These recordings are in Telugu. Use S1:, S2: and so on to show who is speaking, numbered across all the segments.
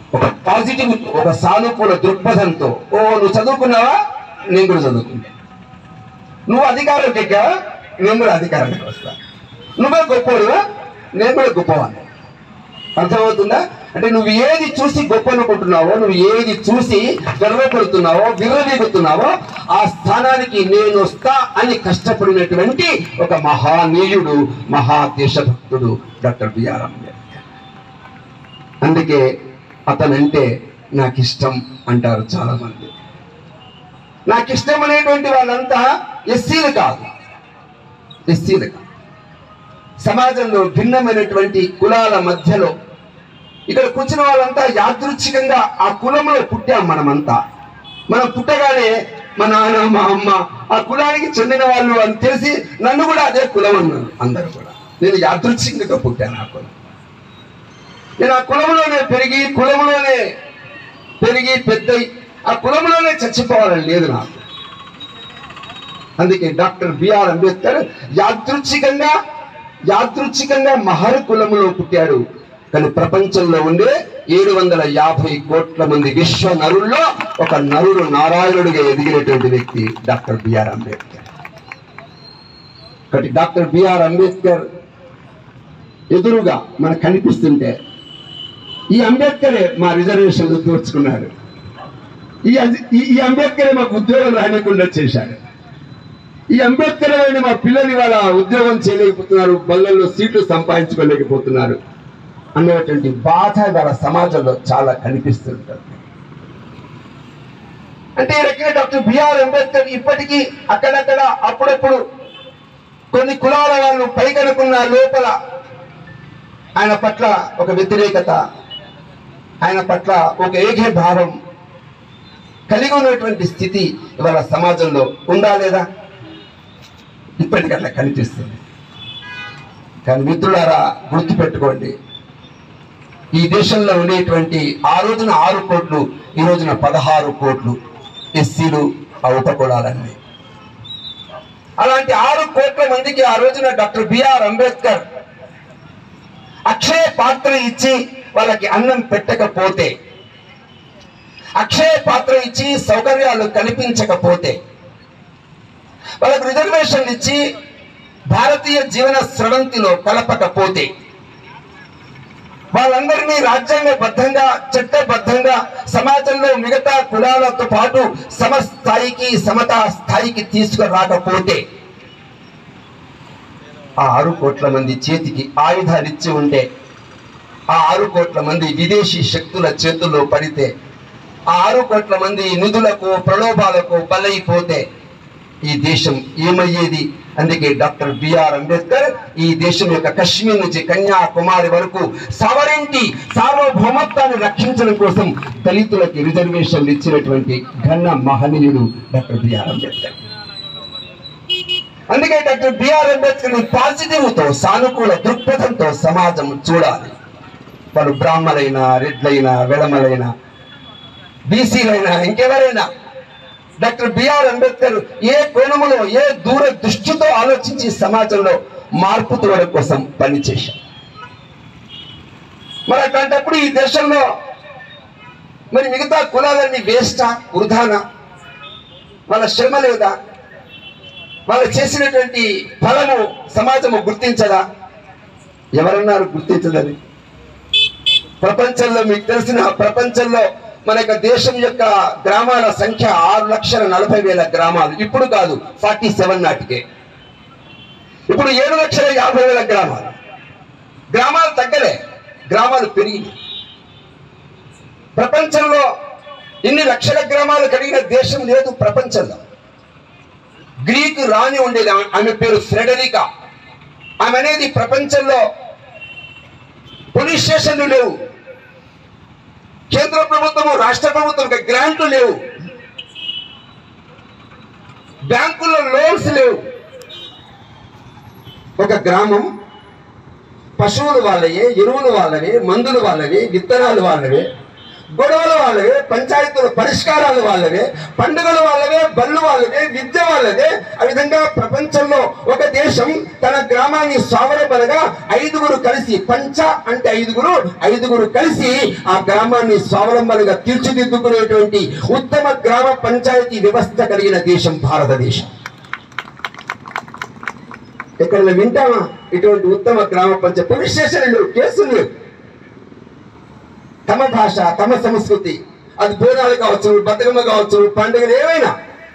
S1: ఒక పాజిటివ్ ఒక సానుకూల దృక్పథంతో ఓ నువ్వు చదువుకున్నావా నేను కూడా చదువుకున్నా నువ్వు అధికారంకి ఎక్కావా నేను కూడా అధికారానికి వస్తా నువ్వే గొప్పవాడువా నేను కూడా గొప్పవాడిని అర్థమవుతుందా అంటే నువ్వు ఏది చూసి గొప్ప అనుకుంటున్నావో నువ్వు ఏది చూసి గర్వపడుతున్నావో విర్రవీగుతున్నావో ఆ స్థానానికి నేను వస్తా అని కష్టపడినటువంటి ఒక మహానీయుడు మహా దేశభక్తుడు డాక్టర్ బిఆర్ అంబేద్కర్ అందుకే అతనంటే నాకు ఇష్టం అంటారు చాలా మంది నాకు ఇష్టం అనేటువంటి వాళ్ళంతా ఎస్సీలు కాదు ఎస్సీలు కాదు సమాజంలో భిన్నమైనటువంటి కులాల మధ్యలో ఇక్కడ కూర్చున్న వాళ్ళంతా యాదృచ్ఛికంగా ఆ కులంలో పుట్టాం మనమంతా మనం పుట్టగానే మా నాన్న మా అమ్మ ఆ కులానికి చెందిన వాళ్ళు అని తెలిసి నన్ను కూడా అదే కులం అన్నారు అందరూ కూడా నేను యాదృచ్ఛికంగా పుట్టాను ఆ కులం నేను ఆ కులంలోనే పెరిగి కులంలోనే పెరిగి పెద్ద ఆ కులంలోనే చచ్చిపోవాలని లేదు నాకు అందుకే డాక్టర్ బిఆర్ అంబేద్కర్ యాదృచ్ఛికంగా యాదృచ్ఛికంగా మహర్ కులములో పుట్టాడు కానీ ప్రపంచంలో ఉండే ఏడు వందల యాభై కోట్ల మంది విశ్వ నరుల్లో ఒక నరుడు నారాయణుడిగా ఎదిగినటువంటి వ్యక్తి డాక్టర్ బిఆర్ అంబేద్కర్ కాబట్టి డాక్టర్ బిఆర్ అంబేద్కర్ ఎదురుగా మనకు కనిపిస్తుంటే ఈ అంబేద్కరే మా రిజర్వేషన్లు దోచుకున్నాడు ఈ అజి- ఈ- ఈ అంబేద్కరే మాకు ఉద్యోగం రానికుండా చేశాడు ఈ అంబేద్కర్ అని మా పిల్లలు ఇవాళ ఉద్యోగం చేయలేకపోతున్నారు బళ్ళల్లో సీట్లు సంపాదించుకోలేకపోతున్నారు అన్నటువంటి బాధ ఇవాళ సమాజంలో చాలా కనిపిస్తుంటుంది అంటే ఈ రకంగా డాక్టర్ బిఆర్ అంబేద్కర్ ఇప్పటికీ అక్కడక్కడ అప్పుడప్పుడు కొన్ని కులాల వాళ్ళు పైకనుకున్న లోపల ఆయన పట్ల ఒక వ్యతిరేకత ఆయన పట్ల ఒక ఏకే భావం కలిగి ఉన్నటువంటి స్థితి ఇవాళ సమాజంలో ఉందా లేదా ఇప్పటికీ అట్లా కనిపిస్తుంది కానీ మిత్రులారా గుర్తుపెట్టుకోండి ఈ దేశంలో ఉండేటువంటి ఆ రోజున ఆరు కోట్లు ఈ రోజున పదహారు కోట్లు ఎస్సీలు ఆ ఉపకులాలన్నీ అలాంటి ఆరు కోట్ల మందికి ఆ రోజున డాక్టర్ బిఆర్ అంబేద్కర్ అక్షయ పాత్ర ఇచ్చి వాళ్ళకి అన్నం పెట్టకపోతే అక్షయ పాత్ర ఇచ్చి సౌకర్యాలు కల్పించకపోతే వాళ్ళకు రిజర్వేషన్ ఇచ్చి భారతీయ జీవన స్రవంతిలో కలపకపోతే వాళ్ళందరినీ రాజ్యాంగబద్ధంగా చట్టబద్ధంగా సమాజంలో మిగతా కులాలతో పాటు సమస్థాయికి సమతా స్థాయికి తీసుకురాకపోతే ఆ ఆరు కోట్ల మంది చేతికి ఆయుధాలు ఇచ్చి ఉంటే ఆ ఆరు కోట్ల మంది విదేశీ శక్తుల చేతుల్లో పడితే ఆ ఆరు కోట్ల మంది నిధులకు ప్రలోభాలకు బలైపోతే ఈ దేశం ఏమయ్యేది అందుకే డాక్టర్ బిఆర్ అంబేద్కర్ ఈ దేశం యొక్క కశ్మీర్ నుంచి కన్యాకుమారి వరకు సవరింటి సార్వభౌమత్వాన్ని రక్షించడం కోసం దళితులకి రిజర్వేషన్లు ఇచ్చినటువంటి ఘన మహనీయుడు డాక్టర్ బిఆర్ అంబేద్కర్ అందుకే డాక్టర్ బిఆర్ అంబేద్కర్ పాజిటివ్ తో సానుకూల దృక్పథంతో సమాజం చూడాలి వాళ్ళు బ్రాహ్మలైనా రెడ్లైనా వెడమలైనా బీసీలైనా ఇంకెవరైనా డాక్టర్ బిఆర్ అంబేద్కర్ ఏ కోణములో ఏ దూర దృష్టితో ఆలోచించి సమాజంలో మార్పు తేవడం కోసం పనిచేశారు మరి అట్లాంటప్పుడు ఈ దేశంలో మరి మిగతా కులాలన్నీ వేస్టా వృధానా వాళ్ళ శ్రమ లేదా వాళ్ళు చేసినటువంటి ఫలము సమాజము గుర్తించదా ఎవరన్నారు గుర్తించదని ప్రపంచంలో మీకు తెలిసిన ప్రపంచంలో మన యొక్క దేశం యొక్క గ్రామాల సంఖ్య ఆరు లక్షల నలభై వేల గ్రామాలు ఇప్పుడు కాదు ఫార్టీ సెవెన్ నాటికే ఇప్పుడు ఏడు లక్షల యాభై వేల గ్రామాలు గ్రామాలు తగ్గలే గ్రామాలు పెరిగినాయి ప్రపంచంలో ఇన్ని లక్షల గ్రామాలు కలిగిన దేశం లేదు ప్రపంచంలో గ్రీకు రాణి ఉండేది ఆమె- ఆమె పేరు ఫ్రెడరికా ఆమె అనేది ప్రపంచంలో పోలీస్ స్టేషన్లు లేవు కేంద్ర ప్రభుత్వము రాష్ట్ర ప్రభుత్వం గ్రాంట్లు లేవు బ్యాంకుల్లో లోన్స్ లేవు ఒక గ్రామం పశువులు వాళ్ళవే ఎరువులు వాళ్ళవే మందులు వాళ్ళవే విత్తనాలు వాళ్ళవే గొడవలు వాళ్ళవే పంచాయతీల పరిష్కారాలు వాళ్ళవే పండుగలు వాళ్ళవే బళ్ళు వాళ్ళవే విద్య వాళ్ళదే ఆ విధంగా ప్రపంచంలో ఒక దేశం తన గ్రామాన్ని స్వావలంబనగా ఐదుగురు కలిసి పంచ అంటే ఐదుగురు ఐదుగురు కలిసి ఆ గ్రామాన్ని స్వావలంబనగా తీర్చిదిద్దుకునేటువంటి ఉత్తమ గ్రామ పంచాయతీ వ్యవస్థ కలిగిన దేశం భారతదేశం ఎక్కడ వింటామా ఇటువంటి ఉత్తమ గ్రామ పంచాయతీ పోలీస్ స్టేషన్లు కేసులు లేవు. తమ భాష తమ సంస్కృతి అది బోనాలు కావచ్చు బతుకమ్మ కావచ్చు పండుగలు ఏవైనా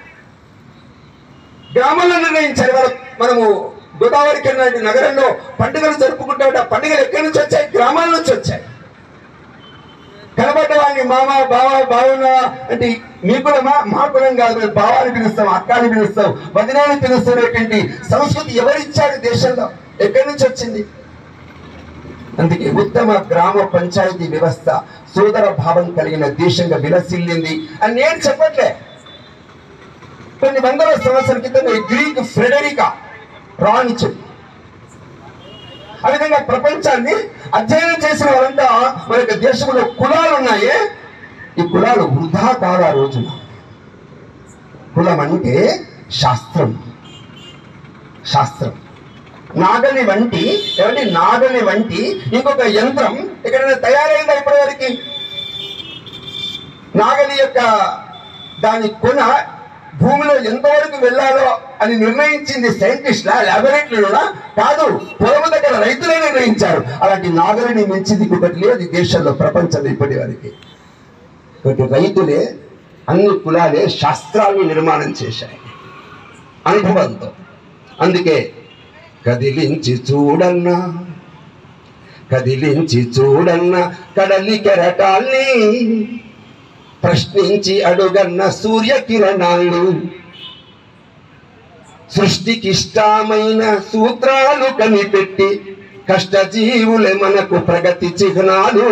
S1: గ్రామంలో నిర్ణయించారు వాళ్ళ మనము గోదావరి కింద నగరంలో పండుగలు జరుపుకుంటే ఆ పండుగలు ఎక్కడి నుంచి వచ్చాయి గ్రామాల నుంచి వచ్చాయి కనబడ్డ వాడిని మామ బావ బావున అంటే మీ కులమా మా కులం కాదు మేము బావాని పిలుస్తాం అక్కాని పిలుస్తాం వదినాన్ని పిలుస్తున్నటువంటి సంస్కృతి ఎవరిచ్చాడు దేశంలో ఎక్కడి నుంచి వచ్చింది అందుకే ఉత్తమ గ్రామ పంచాయతీ వ్యవస్థ సోదర భావం కలిగిన దేశంగా విలసిల్లింది అని నేను చెప్పట్లే కొన్ని వందల సంవత్సరాల క్రితం ఈ గ్రీక్ ఫ్రెడరికా రాణి చెప్పు ఆ విధంగా ప్రపంచాన్ని అధ్యయనం చేసిన వారంతా మన యొక్క దేశంలో కులాలు ఉన్నాయే ఈ కులాలు వృధా కాదు ఆ రోజున కులం అంటే శాస్త్రం శాస్త్రం నాగలి వంటి ఏమంటే నాగలి వంటి ఇంకొక యంత్రం ఎక్కడైనా తయారైందా ఇప్పటివరకు నాగలి యొక్క దాని కొన భూమిలో ఎంతవరకు వెళ్ళాలో అని నిర్ణయించింది సైంటిస్ట్ల ల్యాబొరేటరీలోనా కాదు పొలం దగ్గర రైతులే నిర్ణయించారు అలాంటి నాగలిని మించింది ఇంకొకటి లేదు ఈ దేశంలో ప్రపంచంలో ఇప్పటి వరకు ఒకటి రైతులే అన్ని కులాలే శాస్త్రాన్ని నిర్మాణం చేశాయి అనుభవంతో అందుకే కదిలించి చూడన్నా కదిలించి చూడన్నా కడలి కెరటాల్ని ప్రశ్నించి అడుగన్న సూర్య కిరణాలు సృష్టికిష్టమైన సూత్రాలు కనిపెట్టి కష్టజీవులే మనకు ప్రగతి చిహ్నాలు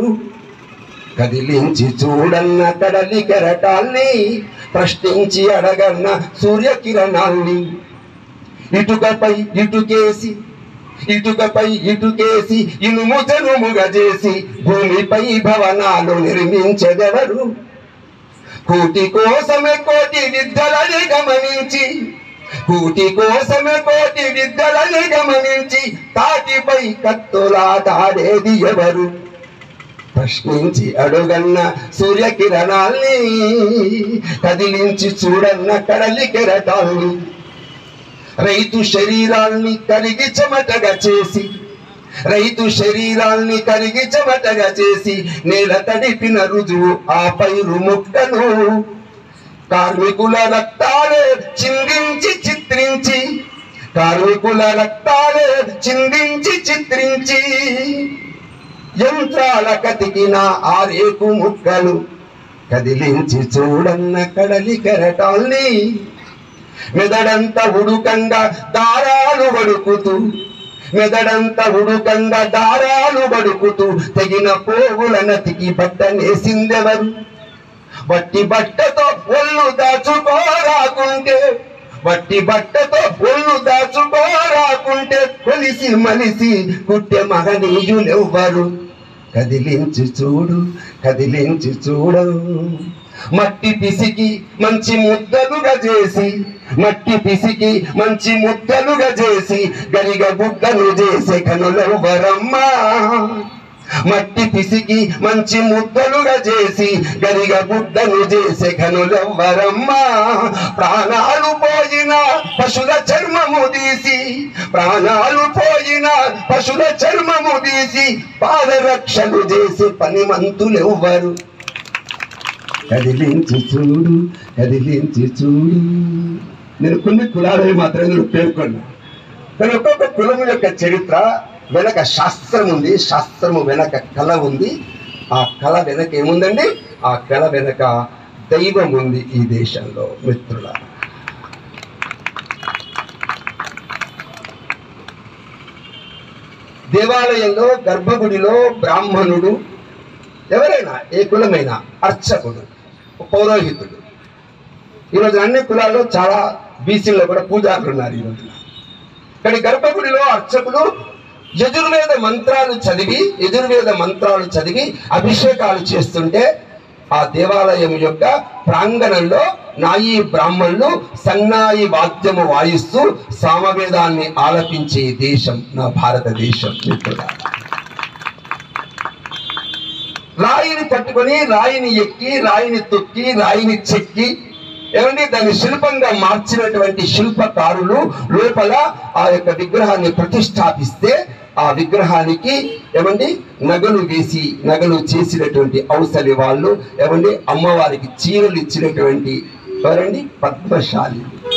S1: కదిలించి చూడన్న కడలి కెరటాల్ని ప్రశ్నించి అడగన్న సూర్య కిరణాల్ని ఇటుకపై ఇటుకేసి ఇటుకపై ఇటుకేసి ఇనుము జనుముగా చేసి భూమిపై భవనాలు నిర్మించెదెవరు కూటి కోసమే కోటి విద్యలని గమనించి కూటి కోసమే కోటి విద్యలని గమనించి తాటిపై కత్తులాటాడేది ఎవరు ప్రశ్నించి అడుగన్న సూర్యకిరణాల్ని కదిలించి చూడన్న కడలి కెరటాల్ని రైతు శరీరాల్ని కరిగి చెమటగా చేసి రైతు శరీరాల్ని కరిగి చెమటగా చేసి నేల తడిపిన రుజువు ఆ పైరు ముక్కను కార్మికుల రక్తాలే చిందించి చిత్రించి కార్మికుల రక్తాలే చిందించి చిత్రించి యంత్రాల కతికిన ఆరేకు ముక్కలు కదిలించి చూడన్న కడలి కెరటాల్ని మెదడంత ఉడుకంగా దారాలు వడుకుతూ మెదడంత ఉడుకంగా దారాలు వడుకుతూ తెగిన పోగుల నతికి బట్టనేసిందెవరు వట్టి బట్టతో ఒళ్ళు దాచుకోరాకుంటే వట్టి బట్టతో ఒళ్ళు దాచుకోరాకుంటే కొలిసి మలిసి కుట్టె మహనీయులెవ్వరు కదిలించి చూడు కదిలించి చూడు మట్టి పిసికి మంచి ముద్దలుగా చేసి మట్టి పిసికి మంచి ముద్దలుగా చేసి గరిగ గుడ్డలు చేసే కనులెవ్వరమ్మా మట్టి పిసికి మంచి ముద్దలుగా చేసి గరిగ గుడ్డను చేసే కనులెవ్వరమ్మా ప్రాణాలు పోయిన పశుల చర్మము తీసి ప్రాణాలు పోయిన పశుల చర్మము తీసి పాదరక్షలు చేసే పనిమంతులెవ్వరు కదిలించి చూడు కదిలించి చూడు నేను కొన్ని కులాలని మాత్రమే నేను పేర్కొన్నా కానీ ఒక్కొక్క కులం యొక్క చరిత్ర వెనక శాస్త్రం ఉంది శాస్త్రము వెనక కళ ఉంది ఆ కళ వెనక ఏముందండి ఆ కళ వెనక దైవం ఉంది ఈ దేశంలో మిత్రుల దేవాలయంలో గర్భగుడిలో బ్రాహ్మణుడు ఎవరైనా ఏ కులమైనా అర్చకుడు పౌరోహితుడు ఈరోజు అన్ని కులాల్లో చాలా బీసీల్లో కూడా పూజారులు ఉన్నారు ఈ రోజున కానీ గర్భగుడిలో అర్చకులు యజుర్వేద మంత్రాలు చదివి యజుర్వేద మంత్రాలు చదివి అభిషేకాలు చేస్తుంటే ఆ దేవాలయం యొక్క ప్రాంగణంలో నాయి బ్రాహ్మణులు సన్నాయి వాద్యము వాయిస్తూ సామవేదాన్ని ఆలపించే దేశం నా భారతదేశం మిత్రులారా రాయిని పట్టుకొని రాయిని ఎక్కి రాయిని తొక్కి రాయిని చెక్కి ఏమండి దాన్ని శిల్పంగా మార్చినటువంటి శిల్పకారులు లోపల ఆ యొక్క విగ్రహాన్ని ప్రతిష్టాపిస్తే ఆ విగ్రహానికి ఏమండి నగలు వేసి నగలు చేసినటువంటి ఔసలి వాళ్ళు ఏమండి అమ్మవారికి చీరలు ఇచ్చినటువంటి ఎవరండి పద్మశాలి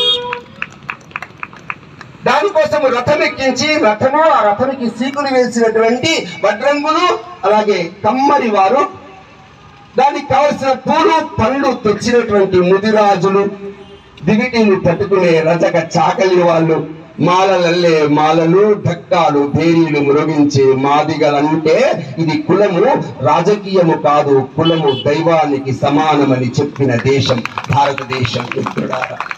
S1: దానికోసం రథం ఎక్కించి రథము ఆ రథానికి సీకులు వేసినటువంటి వడ్రంగులు అలాగే కమ్మరి వారు దానికి కావలసిన పూలు పళ్ళు తెచ్చినటువంటి ముదిరాజులు దివిటీలు పట్టుకునే రజక చాకలి వాళ్ళు మాలలల్లే మాలలు ఢక్కాలు భేరీలు మురగించే మాదిగలంటే ఇది కులము రాజకీయము కాదు కులము దైవానికి సమానమని చెప్పిన దేశం భారతదేశం మిత్రుడారా